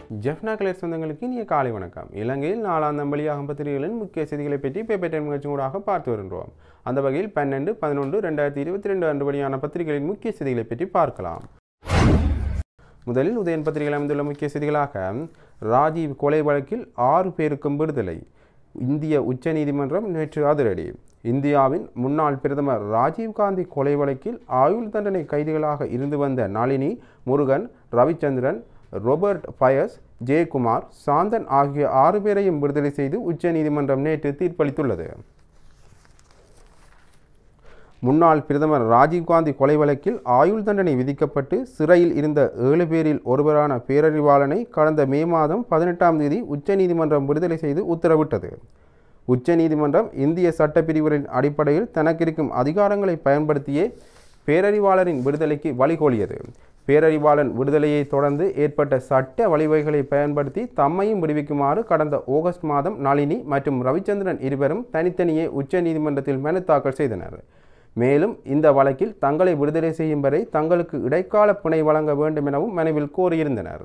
Jaffna colour சொந்தங்களுக்கு இனிய காலை வணக்கம் இலங்கையில் நாலாம் தம்பளியாகும் பத்திரிகைகளின் முக்கிய செய்திகளை பற்றி பேப்பர் டைம் நிகழ்ச்சி ஊடாக பார்த்து வருகின்றோம் அந்த வகையில் பன்னெண்டு பதினொன்று ரெண்டாயிரத்தி இருபத்தி ரெண்டு அன்று வெளியான பத்திரிகைகளின் முக்கிய செய்திகளை பற்றி பார்க்கலாம் முதலில் உதயன் பத்திரிகையில் அமைந்துள்ள முக்கிய செய்திகளாக ராஜீவ் கொலை வழக்கில் ஆறு பேருக்கும் விடுதலை இந்திய உச்சநீதிமன்றம் நேற்று அதிரடி இந்தியாவின் முன்னாள் பிரதமர் ராஜீவ்காந்தி கொலை வழக்கில் ஆயுள் தண்டனை கைதிகளாக இருந்து வந்த நளினி முருகன் ரவிச்சந்திரன் ரோபர்ட் பயஸ் ஜெயக்குமார் சாந்தன் ஆகிய ஆறு பேரையும் விடுதலை செய்து உச்சநீதிமன்றம் நேற்று தீர்ப்பளித்துள்ளது முன்னாள் பிரதமர் ராஜீவ்காந்தி கொலை வழக்கில் ஆயுள் தண்டனை விதிக்கப்பட்டு சிறையில் இருந்த ஏழு பேரில் ஒருவரான பேரறிவாளனை கடந்த மே மாதம் பதினெட்டாம் தேதி உச்சநீதிமன்றம் விடுதலை செய்து உத்தரவிட்டது உச்சநீதிமன்றம் இந்திய சட்டப்பிரிவுகளின் அடிப்படையில் தனக்கிருக்கும் அதிகாரங்களை பயன்படுத்தியே பேரறிவாளரின் விடுதலைக்கு வழிகோலியது பேரறிவாளன் விடுதலையை தொடர்ந்து ஏற்பட்ட சட்ட வழிவகைகளை பயன்படுத்தி தம்மையும் விடுவிக்குமாறு கடந்த ஆகஸ்ட் மாதம் நளினி மற்றும் ரவிச்சந்திரன் இருவரும் தனித்தனியே உச்சநீதிமன்றத்தில் மனு தாக்கல் செய்தனர் மேலும் இந்த வழக்கில் தங்களை விடுதலை செய்யும் வரை தங்களுக்கு இடைக்கால பிணை வழங்க வேண்டும் எனவும் மனுவில் கோரியிருந்தனர்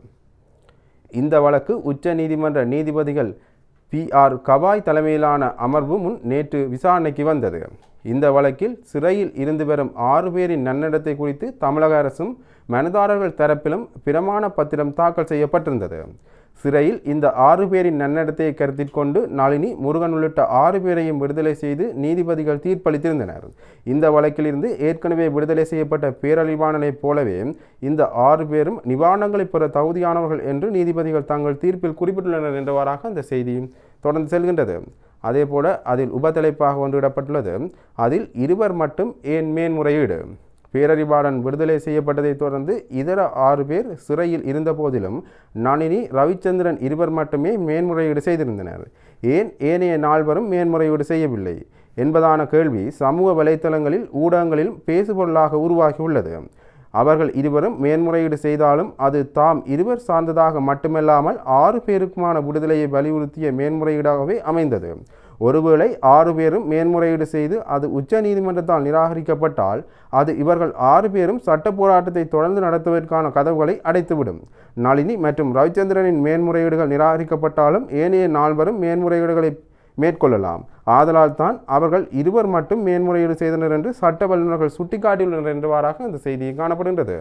இந்த வழக்கு உச்ச நீதிமன்ற நீதிபதிகள் பி ஆர் கவாய் தலைமையிலான அமர்வு முன் நேற்று விசாரணைக்கு வந்தது இந்த வழக்கில் சிறையில் இருந்து வரும் ஆறு பேரின் நன்னடத்தை குறித்து தமிழக அரசும் மனுதாரர்கள் தரப்பிலும் பிரமாண பத்திரம் தாக்கல் செய்யப்பட்டிருந்தது சிறையில் இந்த ஆறு பேரின் நன்னடத்தையை கருத்தில் கொண்டு நளினி முருகன் உள்ளிட்ட ஆறு பேரையும் விடுதலை செய்து நீதிபதிகள் தீர்ப்பளித்திருந்தனர் இந்த வழக்கிலிருந்து ஏற்கனவே விடுதலை செய்யப்பட்ட பேரழிவாளனைப் போலவே இந்த ஆறு பேரும் நிவாரணங்களை பெற தகுதியானவர்கள் என்று நீதிபதிகள் தங்கள் தீர்ப்பில் குறிப்பிட்டுள்ளனர் என்றவாறாக அந்த செய்தி தொடர்ந்து செல்கின்றது அதேபோல அதில் உபதலைப்பாக ஒன்றிடப்பட்டுள்ளது அதில் இருவர் மட்டும் ஏன் மேன்முறையீடு பேரறிவாளன் விடுதலை செய்யப்பட்டதைத் தொடர்ந்து இதர ஆறு பேர் சிறையில் இருந்த போதிலும் நளினி ரவிச்சந்திரன் இருவர் மட்டுமே மேன்முறையீடு செய்திருந்தனர் ஏன் ஏனைய நால்வரும் மேன்முறையீடு செய்யவில்லை என்பதான கேள்வி சமூக வலைத்தளங்களில் ஊடகங்களிலும் பேசுபொருளாக உருவாகியுள்ளது அவர்கள் இருவரும் மேன்முறையீடு செய்தாலும் அது தாம் இருவர் சார்ந்ததாக மட்டுமல்லாமல் ஆறு பேருக்குமான விடுதலையை வலியுறுத்திய மேன்முறையீடாகவே அமைந்தது ஒருவேளை ஆறு பேரும் மேன்முறையீடு செய்து அது உச்ச நீதிமன்றத்தால் நிராகரிக்கப்பட்டால் அது இவர்கள் ஆறு பேரும் சட்ட போராட்டத்தை தொடர்ந்து நடத்துவதற்கான கதவுகளை அடைத்துவிடும் நளினி மற்றும் ரவிச்சந்திரனின் மேன்முறையீடுகள் நிராகரிக்கப்பட்டாலும் ஏனைய நால்வரும் மேன்முறையீடுகளை மேற்கொள்ளலாம் ஆதலால் தான் அவர்கள் இருவர் மட்டும் மேன்முறையீடு செய்தனர் என்று சட்ட வல்லுநர்கள் சுட்டிக்காட்டியுள்ளனர் என்றவாறாக இந்த செய்தி காணப்படுகின்றது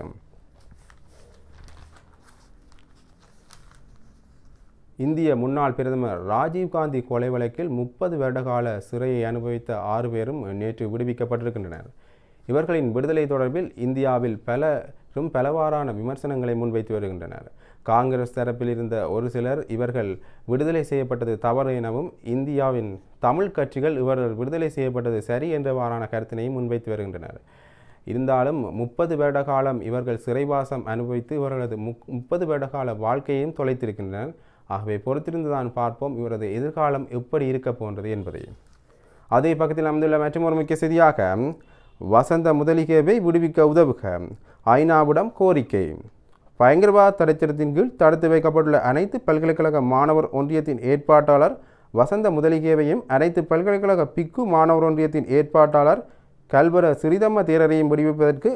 இந்திய முன்னாள் பிரதமர் ராஜீவ்காந்தி கொலை வழக்கில் முப்பது வருடகால சிறையை அனுபவித்த ஆறு பேரும் நேற்று விடுவிக்கப்பட்டிருக்கின்றனர் இவர்களின் விடுதலை தொடர்பில் இந்தியாவில் பலரும் பலவாறான விமர்சனங்களை முன்வைத்து வருகின்றனர் காங்கிரஸ் தரப்பில் இருந்த ஒரு சிலர் இவர்கள் விடுதலை செய்யப்பட்டது தவறு எனவும் இந்தியாவின் தமிழ் கட்சிகள் இவர்கள் விடுதலை செய்யப்பட்டது சரி என்றவாறான கருத்தினையும் முன்வைத்து வருகின்றனர் இருந்தாலும் முப்பது வருட காலம் இவர்கள் சிறைவாசம் அனுபவித்து இவர்களது முக் முப்பது வருட கால வாழ்க்கையையும் தொலைத்திருக்கின்றனர் ஆகவே பொறுத்திருந்துதான் பார்ப்போம் இவரது எதிர்காலம் எப்படி இருக்க போன்றது என்பதை அதே பக்கத்தில் அமைந்துள்ள மற்றொரு முக்கிய செய்தியாக வசந்த முதலிகேவை விடுவிக்க உதவுக ஐநாவிடம் கோரிக்கை பயங்கரவாத தடைச்சட்டத்தின் கீழ் தடுத்து வைக்கப்பட்டுள்ள அனைத்து பல்கலைக்கழக மாணவர் ஒன்றியத்தின் ஏற்பாட்டாளர் வசந்த முதலிகேவையும் அனைத்து பல்கலைக்கழக பிக்கு மாணவர் ஒன்றியத்தின் ஏற்பாட்டாளர் கல்வர சிறிதம்ம தேரரையும் விடுவிப்பதற்கு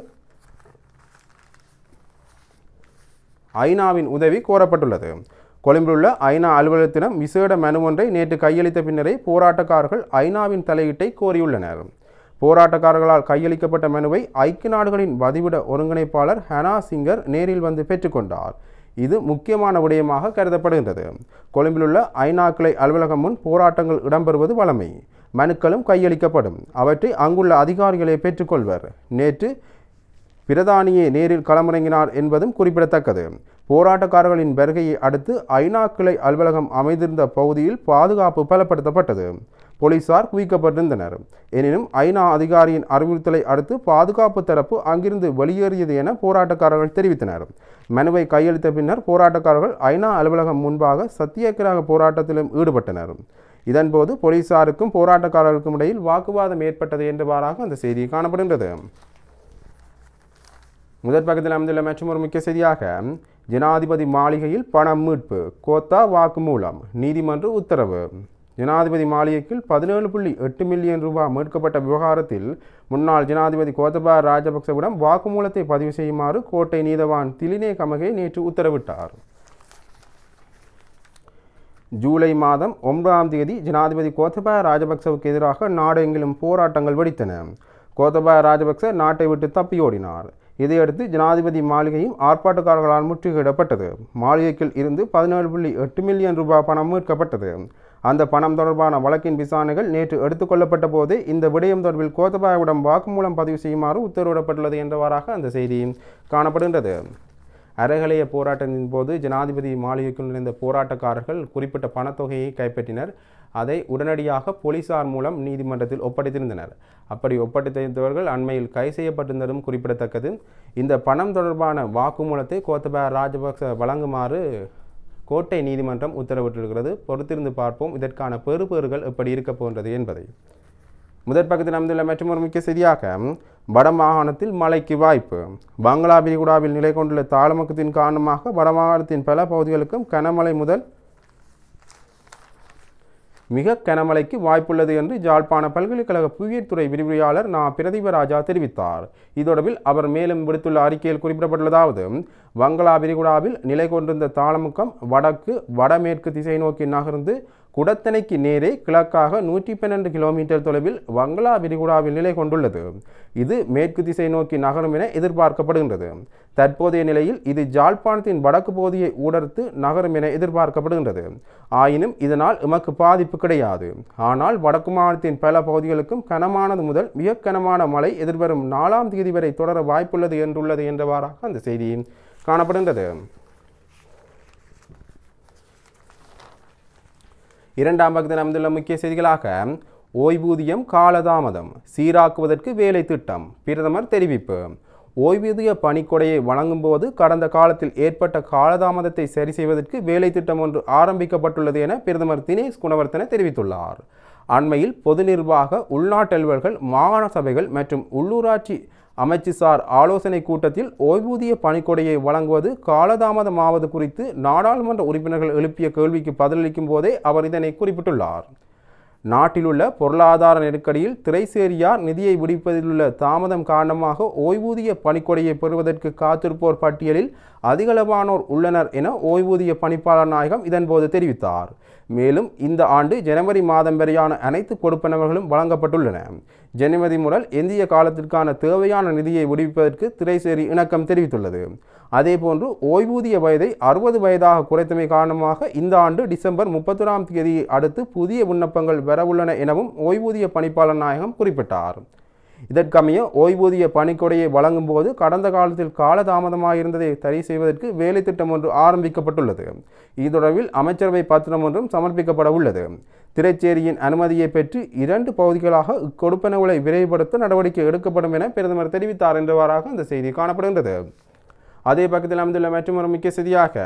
ஐநாவின் உதவி கோரப்பட்டுள்ளது கொழும்பிலுள்ள ஐநா அலுவலகத்திடம் விசேட மனு ஒன்றை நேற்று கையளித்த பின்னரே போராட்டக்காரர்கள் ஐநாவின் தலையீட்டை கோரியுள்ளனர் போராட்டக்காரர்களால் கையளிக்கப்பட்ட மனுவை ஐக்கிய நாடுகளின் வதிவிட ஒருங்கிணைப்பாளர் ஹனா சிங்கர் நேரில் வந்து பெற்றுக்கொண்டார் இது முக்கியமான விடயமாக கருதப்படுகின்றது கொழும்பிலுள்ள ஐநா கிளை அலுவலகம் முன் போராட்டங்கள் இடம்பெறுவது வழமை மனுக்களும் கையளிக்கப்படும் அவற்றை அங்குள்ள அதிகாரிகளை பெற்றுக்கொள்வர் நேற்று பிரதானியே நேரில் களமிறங்கினார் என்பதும் குறிப்பிடத்தக்கது போராட்டக்காரர்களின் வருகையை அடுத்து ஐநா கிளை அலுவலகம் அமைந்திருந்த பகுதியில் பாதுகாப்பு பலப்படுத்தப்பட்டது போலீசார் குவிக்கப்பட்டிருந்தனர் எனினும் ஐநா அதிகாரியின் அறிவுறுத்தலை அடுத்து பாதுகாப்பு தரப்பு அங்கிருந்து வெளியேறியது என போராட்டக்காரர்கள் தெரிவித்தனர் மனுவை கையளித்த பின்னர் போராட்டக்காரர்கள் ஐநா அலுவலகம் முன்பாக சத்தியாகிரக போராட்டத்திலும் ஈடுபட்டனர் இதன்போது போலீசாருக்கும் போராட்டக்காரர்களுக்கும் இடையில் வாக்குவாதம் ஏற்பட்டது என்றவாறாக அந்த செய்தி காணப்படுகின்றது முதற் பக்கத்தில் அமைந்துள்ள மற்றொரு முக்கிய செய்தியாக ஜனாதிபதி மாளிகையில் பணம் மீட்பு கோத்தா வாக்குமூலம் நீதிமன்ற உத்தரவு ஜனாதிபதி மாளிகையில் பதினேழு புள்ளி எட்டு மில்லியன் ரூபாய் மீட்கப்பட்ட விவகாரத்தில் முன்னாள் ஜனாதிபதி கோத்தபா ராஜபக்சவிடம் வாக்குமூலத்தை பதிவு செய்யுமாறு கோட்டை நீதவான் திலினே கமகே நேற்று உத்தரவிட்டார் ஜூலை மாதம் ஒன்பதாம் தேதி ஜனாதிபதி கோத்தபாய ராஜபக்சவுக்கு எதிராக நாடெங்கிலும் போராட்டங்கள் வெடித்தன கோத்தபாய ராஜபக்ச நாட்டை விட்டு தப்பியோடினார் இதையடுத்து ஜனாதிபதி மாளிகையும் ஆர்ப்பாட்டக்காரர்களால் முற்றுகையிடப்பட்டது மாளிகைக்குள் இருந்து பதினேழு புள்ளி எட்டு மில்லியன் ரூபாய் பணம் மீட்கப்பட்டது அந்த பணம் தொடர்பான வழக்கின் விசாரணைகள் நேற்று எடுத்துக்கொள்ளப்பட்ட போதே இந்த விடயம் தொடர்பில் கோத்தபாயவிடம் வாக்குமூலம் பதிவு செய்யுமாறு உத்தரவிடப்பட்டுள்ளது என்றவாறாக அந்த செய்தி காணப்படுகின்றது அறகலைய போராட்டத்தின் போது ஜனாதிபதி மாளிகைக்குள் நுழைந்த போராட்டக்காரர்கள் குறிப்பிட்ட பணத்தொகையை கைப்பற்றினர் அதை உடனடியாக போலீசார் மூலம் நீதிமன்றத்தில் ஒப்படைத்திருந்தனர் அப்படி ஒப்படைத்தவர்கள் அண்மையில் கை செய்யப்பட்டிருந்ததும் குறிப்பிடத்தக்கது இந்த பணம் தொடர்பான வாக்குமூலத்தை கோத்தபாய ராஜபக்ச வழங்குமாறு கோட்டை நீதிமன்றம் உத்தரவிட்டிருக்கிறது பொறுத்திருந்து பார்ப்போம் இதற்கான பெறுபேறுகள் எப்படி இருக்க போன்றது என்பதை முதற் பக்கத்தில் அமைந்துள்ள மற்றொரு முக்கிய செய்தியாக வடமாகாணத்தில் மழைக்கு வாய்ப்பு பங்களா விரிகுடாவில் நிலை கொண்டுள்ள தாளமுக்கத்தின் காரணமாக வடமாகாணத்தின் பல பகுதிகளுக்கும் கனமழை முதல் மிக கனமழைக்கு வாய்ப்புள்ளது என்று ஜாழ்ப்பாண பல்கலைக்கழக புவியியல் துறை விரிவுரையாளர் நா பிரதீபராஜா தெரிவித்தார் இதொடர்பில் அவர் மேலும் விடுத்துள்ள அறிக்கையில் குறிப்பிடப்பட்டுள்ளதாவது வங்களா விரிகுடாவில் நிலை கொண்டிருந்த தாளமுக்கம் வடக்கு வடமேற்கு திசை நோக்கி நகர்ந்து குடத்தனைக்கு நேரே கிழக்காக நூற்றி பன்னெண்டு கிலோமீட்டர் தொலைவில் வங்களா விரிகுடாவில் நிலை கொண்டுள்ளது இது மேற்கு திசை நோக்கி நகரும் என எதிர்பார்க்கப்படுகின்றது தற்போதைய நிலையில் இது ஜாழ்ப்பாணத்தின் வடக்கு பகுதியை ஊடர்த்து நகரும் என எதிர்பார்க்கப்படுகின்றது ஆயினும் இதனால் எமக்கு பாதிப்பு கிடையாது ஆனால் வடக்கு மாநிலத்தின் பல பகுதிகளுக்கும் கனமானது முதல் மிக கனமான மழை எதிர்வரும் நாலாம் தேதி வரை தொடர வாய்ப்புள்ளது என்றுள்ளது என்றவாறாக அந்த செய்தி காணப்படுகின்றது இரண்டாம் பக்கத்தில் அமைந்துள்ள முக்கிய செய்திகளாக ஓய்வூதியம் காலதாமதம் சீராக்குவதற்கு வேலை திட்டம் பிரதமர் தெரிவிப்பு ஓய்வூதிய பணிக்கொடையை வழங்கும் போது கடந்த காலத்தில் ஏற்பட்ட காலதாமதத்தை சரி செய்வதற்கு வேலை திட்டம் ஒன்று ஆரம்பிக்கப்பட்டுள்ளது என பிரதமர் தினேஷ் குணவர்த்தன தெரிவித்துள்ளார் அண்மையில் பொது நிர்வாக உள்நாட்டலுவல்கள் மாகாண சபைகள் மற்றும் உள்ளூராட்சி அமைச்சுசார் ஆலோசனை கூட்டத்தில் ஓய்வூதிய பணிக்கொடையை வழங்குவது காலதாமதமாவது குறித்து நாடாளுமன்ற உறுப்பினர்கள் எழுப்பிய கேள்விக்கு பதிலளிக்கும் போதே அவர் இதனை குறிப்பிட்டுள்ளார் நாட்டிலுள்ள பொருளாதார நெருக்கடியில் திரைசேரியார் நிதியை விடுவிப்பதிலுள்ள தாமதம் காரணமாக ஓய்வூதிய பணிக்கொடையை பெறுவதற்கு காத்திருப்போர் பட்டியலில் அதிகளவானோர் உள்ளனர் என ஓய்வூதிய பணிப்பாளர் நாயகம் இதன்போது தெரிவித்தார் மேலும் இந்த ஆண்டு ஜனவரி மாதம் வரையான அனைத்து கொடுப்பனவர்களும் வழங்கப்பட்டுள்ளன ஜனவரி முதல் இந்திய காலத்திற்கான தேவையான நிதியை விடுவிப்பதற்கு திரைசேரி இணக்கம் தெரிவித்துள்ளது அதேபோன்று ஓய்வூதிய வயதை அறுபது வயதாக குறைத்தமை காரணமாக இந்த ஆண்டு டிசம்பர் முப்பத்தொராம் தேதியை அடுத்து புதிய விண்ணப்பங்கள் வரவுள்ளன எனவும் ஓய்வூதிய பணிப்பாளர் நாயகம் குறிப்பிட்டார் இதற்கமைய ஓய்வூதிய பணிக்கொடையை வழங்கும் போது கடந்த காலத்தில் காலதாமதமாக இருந்ததை சரி செய்வதற்கு வேலை திட்டம் ஒன்று ஆரம்பிக்கப்பட்டுள்ளது இது தொடர்பில் அமைச்சரவை பத்திரம் ஒன்றும் சமர்ப்பிக்கப்பட உள்ளது திரைச்சேரியின் அனுமதியை பெற்று இரண்டு பகுதிகளாக இக்கொடுப்பனவுகளை விரைவுபடுத்த நடவடிக்கை எடுக்கப்படும் என பிரதமர் தெரிவித்தார் என்றவாறாக அந்த செய்தி காணப்படுகின்றது அதே பக்கத்தில் அமைந்துள்ள மற்றொரு முக்கிய செய்தியாக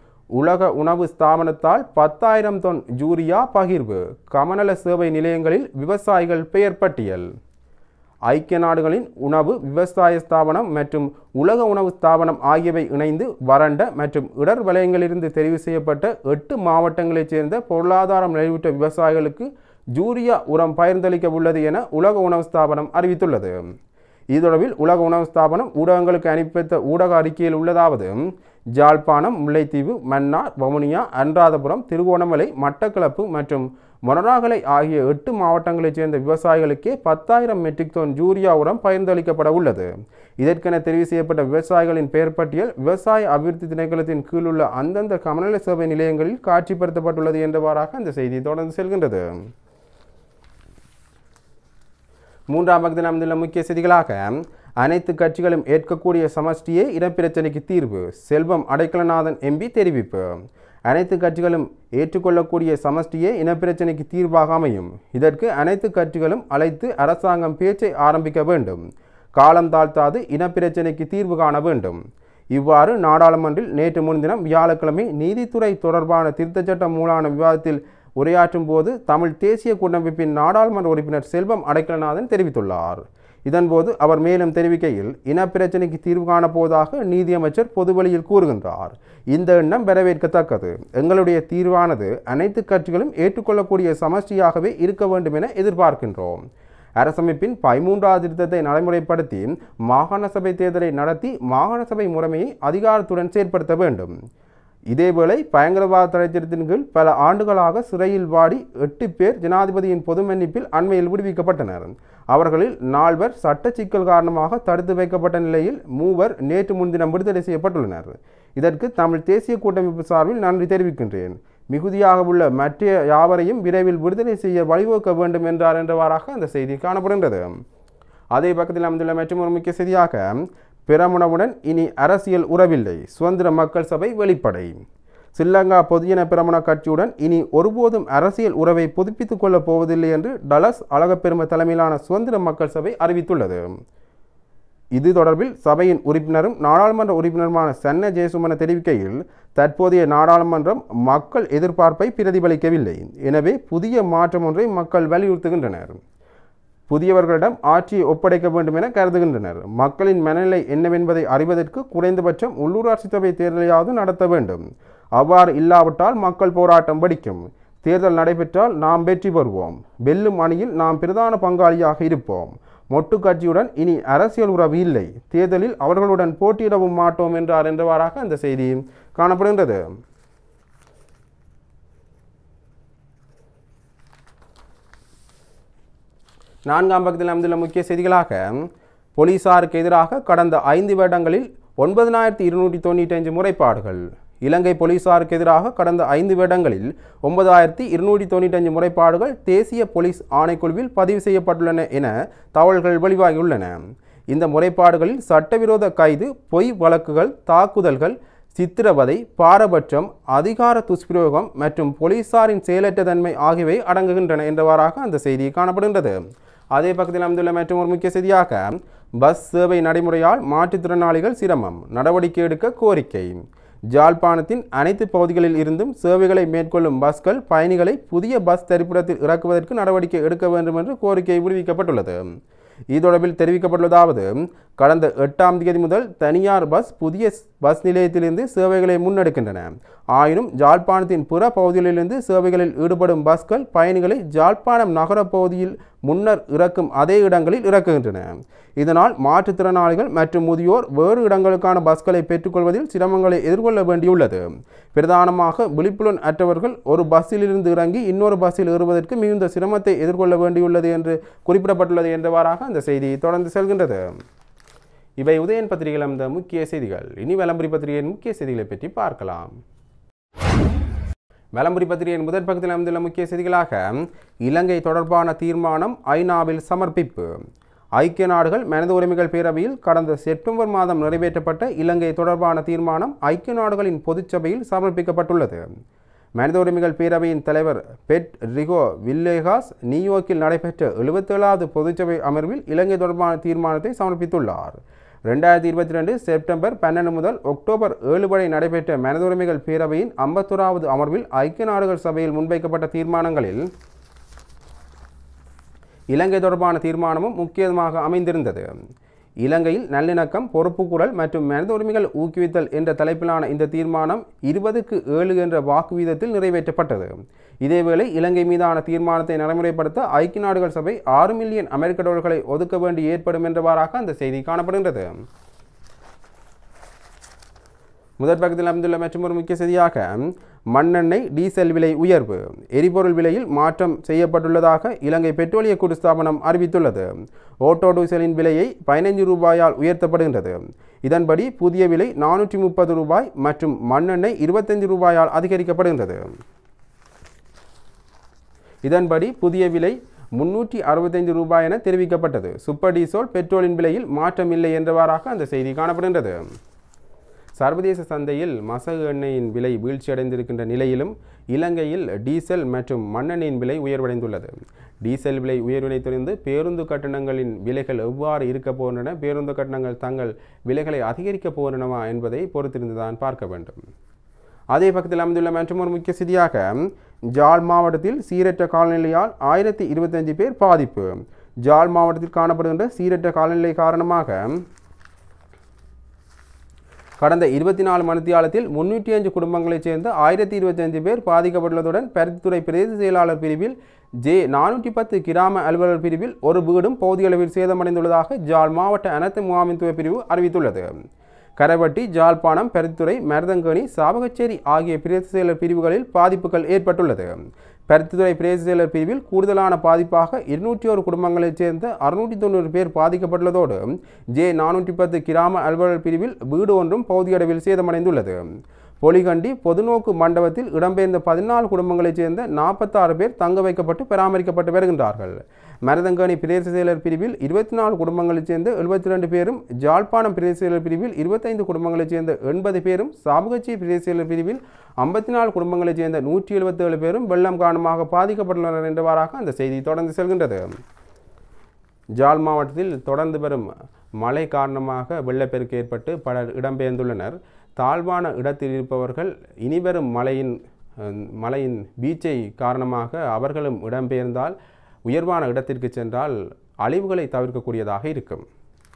உலக உணவு ஸ்தாபனத்தால் பத்தாயிரம் தொன் ஜூரியா பகிர்வு கமநல சேவை நிலையங்களில் விவசாயிகள் பெயர் பட்டியல் ஐக்கிய நாடுகளின் உணவு விவசாய ஸ்தாபனம் மற்றும் உலக உணவு ஸ்தாபனம் ஆகியவை இணைந்து வறண்ட மற்றும் இடர் வலயங்களிலிருந்து தெரிவு செய்யப்பட்ட எட்டு மாவட்டங்களைச் சேர்ந்த பொருளாதாரம் நிறைவுற்ற விவசாயிகளுக்கு ஜூரியா உரம் பகிர்ந்தளிக்க உள்ளது என உலக உணவு ஸ்தாபனம் அறிவித்துள்ளது இது தொடர்பில் உலக உணவு ஸ்தாபனம் ஊடகங்களுக்கு அனுப்பித்த ஊடக அறிக்கையில் உள்ளதாவது ஜாழ்ப்பாணம் முல்லைத்தீவு மன்னார் வவுனியா அன்றாதபுரம் திருகோணமலை மட்டக்களப்பு மற்றும் மொனராகலை ஆகிய எட்டு மாவட்டங்களைச் சேர்ந்த விவசாயிகளுக்கே பத்தாயிரம் மெட்ரிக் டன் ஜூரியா உரம் பகிர்ந்தளிக்கப்பட உள்ளது இதற்கென தெரிவு செய்யப்பட்ட விவசாயிகளின் பெயர் பட்டியல் விவசாய அபிவிருத்தி திணைக்களத்தின் கீழ் உள்ள அந்தந்த கமநல சேவை நிலையங்களில் காட்சிப்படுத்தப்பட்டுள்ளது என்றவாறாக அந்த செய்தி தொடர்ந்து செல்கின்றது மூன்றாம் பக்கத்தில் அமைந்துள்ள முக்கிய செய்திகளாக அனைத்து கட்சிகளும் ஏற்கக்கூடிய சமஷ்டியே இடப்பிரச்சனைக்கு தீர்வு செல்வம் அடைக்கலநாதன் எம்பி தெரிவிப்பு அனைத்து கட்சிகளும் ஏற்றுக்கொள்ளக்கூடிய சமஷ்டியே இனப்பிரச்சனைக்கு தீர்வாக அமையும் இதற்கு அனைத்து கட்சிகளும் அழைத்து அரசாங்கம் பேச்சை ஆரம்பிக்க வேண்டும் காலம் தாழ்த்தாது இனப்பிரச்சனைக்கு தீர்வு காண வேண்டும் இவ்வாறு நாடாளுமன்றில் நேற்று முன்தினம் வியாழக்கிழமை நீதித்துறை தொடர்பான திருத்தச் சட்டம் மூலான விவாதத்தில் உரையாற்றும் போது தமிழ் தேசிய கூட்டமைப்பின் நாடாளுமன்ற உறுப்பினர் செல்வம் அடைக்கலநாதன் தெரிவித்துள்ளார் இதன்போது அவர் மேலும் தெரிவிக்கையில் இனப்பிரச்சனைக்கு தீர்வு காணப்போவதாக நீதியமைச்சர் பொதுவெளியில் கூறுகின்றார் இந்த எண்ணம் வரவேற்கத்தக்கது எங்களுடைய தீர்வானது அனைத்து கட்சிகளும் ஏற்றுக்கொள்ளக்கூடிய சமஷ்டியாகவே இருக்க வேண்டும் என எதிர்பார்க்கின்றோம் அரசமைப்பின் பதிமூன்றாவது திருத்தத்தை நடைமுறைப்படுத்தி மாகாண சபை தேர்தலை நடத்தி மாகாண சபை முறைமையை அதிகாரத்துடன் செயற்படுத்த வேண்டும் இதேவேளை பயங்கரவாத தடைச்சட்டத்தின் கீழ் பல ஆண்டுகளாக சிறையில் வாடி எட்டு பேர் ஜனாதிபதியின் பொது மன்னிப்பில் அண்மையில் விடுவிக்கப்பட்டனர் அவர்களில் நால்வர் சட்ட சிக்கல் காரணமாக தடுத்து வைக்கப்பட்ட நிலையில் மூவர் நேற்று முன்தினம் விடுதலை செய்யப்பட்டுள்ளனர் இதற்கு தமிழ் தேசிய கூட்டமைப்பு சார்பில் நன்றி தெரிவிக்கின்றேன் மிகுதியாக உள்ள மற்ற யாவரையும் விரைவில் விடுதலை செய்ய வழிவகுக்க வேண்டும் என்றார் என்றவாறாக அந்த செய்தி காணப்படுகின்றது அதே பக்கத்தில் அமைந்துள்ள மற்றும் ஒரு முக்கிய செய்தியாக பிரமுனவுடன் இனி அரசியல் உறவில்லை சுதந்திர மக்கள் சபை வெளிப்படை ஸ்ரீலங்கா பொதுஜன பிரமுன கட்சியுடன் இனி ஒருபோதும் அரசியல் உறவை புதுப்பித்துக் கொள்ளப் போவதில்லை என்று டலஸ் அழகப்பெரும தலைமையிலான சுதந்திர மக்கள் சபை அறிவித்துள்ளது இது தொடர்பில் சபையின் உறுப்பினரும் நாடாளுமன்ற உறுப்பினருமான சன்ன ஜெயசுமன தெரிவிக்கையில் தற்போதைய நாடாளுமன்றம் மக்கள் எதிர்பார்ப்பை பிரதிபலிக்கவில்லை எனவே புதிய மாற்றம் ஒன்றை மக்கள் வலியுறுத்துகின்றனர் புதியவர்களிடம் ஆட்சியை ஒப்படைக்க வேண்டும் என கருதுகின்றனர் மக்களின் மனநிலை என்னவென்பதை அறிவதற்கு குறைந்தபட்சம் உள்ளூராட்சி சபை தேர்தலையாவது நடத்த வேண்டும் அவ்வாறு இல்லாவிட்டால் மக்கள் போராட்டம் வெடிக்கும் தேர்தல் நடைபெற்றால் நாம் வெற்றி பெறுவோம் வெல்லும் அணியில் நாம் பிரதான பங்காளியாக இருப்போம் மொட்டு கட்சியுடன் இனி அரசியல் உறவு இல்லை தேர்தலில் அவர்களுடன் போட்டியிடவும் மாட்டோம் என்றார் என்றவாறாக அந்த செய்தி காணப்படுகின்றது நான்காம் பக்கத்தில் அமைந்துள்ள முக்கிய செய்திகளாக போலீசாருக்கு எதிராக கடந்த ஐந்து வருடங்களில் ஒன்பதினாயிரத்தி இருநூற்றி தொண்ணூற்றி அஞ்சு முறைப்பாடுகள் இலங்கை போலீசாருக்கு எதிராக கடந்த ஐந்து வருடங்களில் ஒன்பதாயிரத்தி இருநூற்றி தொண்ணூற்றி அஞ்சு முறைப்பாடுகள் தேசிய போலீஸ் ஆணைக்குழுவில் பதிவு செய்யப்பட்டுள்ளன என தகவல்கள் வெளிவாகியுள்ளன இந்த முறைப்பாடுகளில் சட்டவிரோத கைது பொய் வழக்குகள் தாக்குதல்கள் சித்திரவதை பாரபட்சம் அதிகார துஷ்பிரயோகம் மற்றும் போலீசாரின் செயலற்ற தன்மை ஆகியவை அடங்குகின்றன என்றவாறாக அந்த செய்தி காணப்படுகின்றது அதே பக்கத்தில் அமைந்துள்ள மற்றும் ஒரு முக்கிய செய்தியாக பஸ் சேவை நடைமுறையால் மாற்றுத்திறனாளிகள் சிரமம் நடவடிக்கை எடுக்க கோரிக்கை ஜாழ்ப்பாணத்தின் அனைத்து பகுதிகளில் இருந்தும் சேவைகளை மேற்கொள்ளும் பஸ்கள் பயணிகளை புதிய பஸ் தரிப்பிடத்தில் இறக்குவதற்கு நடவடிக்கை எடுக்க வேண்டும் என்று கோரிக்கை விடுவிக்கப்பட்டுள்ளது இது தொடர்பில் தெரிவிக்கப்பட்டுள்ளதாவது கடந்த எட்டாம் தேதி முதல் தனியார் பஸ் புதிய பஸ் நிலையத்திலிருந்து சேவைகளை முன்னெடுக்கின்றன ஆயினும் ஜாழ்ப்பாணத்தின் புற பகுதிகளிலிருந்து சேவைகளில் ஈடுபடும் பஸ்கள் பயணிகளை ஜாழ்ப்பாணம் நகர பகுதியில் முன்னர் இறக்கும் அதே இடங்களில் இறக்குகின்றன இதனால் மாற்றுத்திறனாளிகள் மற்றும் முதியோர் வேறு இடங்களுக்கான பஸ்களை பெற்றுக்கொள்வதில் சிரமங்களை எதிர்கொள்ள வேண்டியுள்ளது பிரதானமாக விழிப்புலன் அற்றவர்கள் ஒரு பஸ்ஸிலிருந்து இறங்கி இன்னொரு பஸ்ஸில் ஏறுவதற்கு மிகுந்த சிரமத்தை எதிர்கொள்ள வேண்டியுள்ளது என்று குறிப்பிடப்பட்டுள்ளது என்றவாறாக அந்த செய்தி தொடர்ந்து செல்கின்றது இவை உதயன் பத்திரிகையில் அந்த முக்கிய செய்திகள் இனி விளம்பரி பத்திரிகையின் முக்கிய செய்திகளை பற்றி பார்க்கலாம் விளம்பரி பத்திரிகையின் முதற் பக்கத்தில் அமைந்துள்ள முக்கிய செய்திகளாக இலங்கை தொடர்பான தீர்மானம் ஐநாவில் சமர்ப்பிப்பு ஐக்கிய நாடுகள் மனித உரிமைகள் பேரவையில் கடந்த செப்டம்பர் மாதம் நிறைவேற்றப்பட்ட இலங்கை தொடர்பான தீர்மானம் ஐக்கிய நாடுகளின் பொதுச்சபையில் சமர்ப்பிக்கப்பட்டுள்ளது மனித உரிமைகள் பேரவையின் தலைவர் பெட் ரிகோ வில்லேகாஸ் நியூயார்க்கில் நடைபெற்ற எழுபத்தேழாவது பொதுச்சபை அமர்வில் இலங்கை தொடர்பான தீர்மானத்தை சமர்ப்பித்துள்ளார் ரெண்டாயிரத்தி இருபத்தி ரெண்டு செப்டம்பர் பன்னெண்டு முதல் அக்டோபர் ஏழு வரை நடைபெற்ற மனித உரிமைகள் பேரவையின் ஐம்பத்தோராவது அமர்வில் ஐக்கிய நாடுகள் சபையில் முன்வைக்கப்பட்ட தீர்மானங்களில் இலங்கை தொடர்பான தீர்மானமும் முக்கியமாக அமைந்திருந்தது இலங்கையில் நல்லிணக்கம் பொறுப்புக்குரல் மற்றும் மனித உரிமைகள் ஊக்குவித்தல் என்ற தலைப்பிலான இந்த தீர்மானம் இருபதுக்கு ஏழு என்ற வாக்கு வீதத்தில் நிறைவேற்றப்பட்டது இதேவேளை இலங்கை மீதான தீர்மானத்தை நடைமுறைப்படுத்த ஐக்கிய நாடுகள் சபை ஆறு மில்லியன் அமெரிக்க டாலர்களை ஒதுக்க வேண்டி ஏற்படும் என்றவாறாக அந்த செய்தி காணப்படுகின்றது முதற் பக்கத்தில் அமைந்துள்ள மற்றொரு முக்கிய செய்தியாக மண்ணெண்ணெய் டீசல் விலை உயர்வு எரிபொருள் விலையில் மாற்றம் செய்யப்பட்டுள்ளதாக இலங்கை பெட்ரோலிய கூட்டு ஸ்தாபனம் அறிவித்துள்ளது ஓட்டோ டீசலின் விலையை பதினைஞ்சு ரூபாயால் உயர்த்தப்படுகின்றது இதன்படி புதிய விலை நானூற்றி முப்பது ரூபாய் மற்றும் மண்ணெண்ணெய் இருபத்தஞ்சு ரூபாயால் அதிகரிக்கப்படுகின்றது இதன்படி புதிய விலை முன்னூற்றி அறுபத்தைந்து ரூபாய் என தெரிவிக்கப்பட்டது சூப்பர் டீசல் பெட்ரோலின் விலையில் மாற்றம் இல்லை என்றவாறாக அந்த செய்தி காணப்படுகின்றது சர்வதேச சந்தையில் மசகு எண்ணெயின் விலை வீழ்ச்சியடைந்திருக்கின்ற நிலையிலும் இலங்கையில் டீசல் மற்றும் மண்ணெண்ணெயின் விலை உயர்வடைந்துள்ளது டீசல் விலை உயர்வினை தொடர்ந்து பேருந்து கட்டணங்களின் விலைகள் எவ்வாறு இருக்கப் போகின்றன பேருந்து கட்டணங்கள் தங்கள் விலைகளை அதிகரிக்கப் போகின்றனவா என்பதை பொறுத்திருந்துதான் பார்க்க வேண்டும் அதே பக்கத்தில் அமைந்துள்ள மற்றொரு முக்கிய செய்தியாக ஜாழ் மாவட்டத்தில் சீரற்ற காலநிலையால் ஆயிரத்தி இருபத்தஞ்சு பேர் பாதிப்பு ஜாழ் மாவட்டத்தில் காணப்படுகின்ற சீரற்ற காலநிலை காரணமாக கடந்த இருபத்தி நாலு மணித்தியாலத்தில் முன்னூற்றி அஞ்சு குடும்பங்களைச் சேர்ந்த ஆயிரத்தி இருபத்தஞ்சு பேர் பாதிக்கப்பட்டுள்ளதுடன் பருத்தித்துறை பிரதேச செயலாளர் பிரிவில் ஜே நானூற்றி பத்து கிராம அலுவலர் பிரிவில் ஒரு வீடும் பகுதியளவில் சேதமடைந்துள்ளதாக ஜாழ் மாவட்ட அனைத்து முகாமித்துவ பிரிவு அறிவித்துள்ளது கரவட்டி ஜாழ்ப்பாணம் பருத்துறை மருதங்கேணி சாவகச்சேரி ஆகிய பிரதேச செயலர் பிரிவுகளில் பாதிப்புகள் ஏற்பட்டுள்ளது பருத்தித்துறை பிரதேச செயலர் பிரிவில் கூடுதலான பாதிப்பாக இருநூற்றி ஒரு குடும்பங்களைச் சேர்ந்த அறுநூற்றி தொண்ணூறு பேர் பாதிக்கப்பட்டுள்ளதோடு ஜே நானூற்றி பத்து கிராம அலுவலர் பிரிவில் வீடு ஒன்றும் பகுதியளவில் சேதமடைந்துள்ளது பொலிகண்டி பொதுநோக்கு மண்டபத்தில் இடம்பெயர்ந்த பதினாலு குடும்பங்களைச் சேர்ந்த நாற்பத்தாறு பேர் தங்க வைக்கப்பட்டு பராமரிக்கப்பட்டு வருகின்றார்கள் மருதங்கனி பிரதேச செயலர் பிரிவில் இருபத்தி நாலு குடும்பங்களைச் சேர்ந்த எழுபத்தி ரெண்டு பேரும் ஜாழ்ப்பாணம் பிரதேச செயலர் பிரிவில் இருபத்தைந்து குடும்பங்களைச் சேர்ந்த எண்பது பேரும் சாபகச்சி பிரதேச செயலர் பிரிவில் ஐம்பத்தி நாலு குடும்பங்களைச் சேர்ந்த நூற்றி எழுபத்தேழு பேரும் வெள்ளம் காரணமாக பாதிக்கப்பட்டுள்ளனர் என்றவாறாக அந்த செய்தி தொடர்ந்து செல்கின்றது ஜாழ் மாவட்டத்தில் தொடர்ந்து வரும் மழை காரணமாக வெள்ளப்பெருக்கு ஏற்பட்டு பலர் இடம்பெயர்ந்துள்ளனர் தாழ்வான இடத்தில் இருப்பவர்கள் இனிவரும் மழையின் அஹ், மழையின் வீச்சை காரணமாக அவர்களும் இடம்பெயர்ந்தால் உயர்வான இடத்திற்கு சென்றால் அழிவுகளை தவிர்க்கக்கூடியதாக இருக்கும்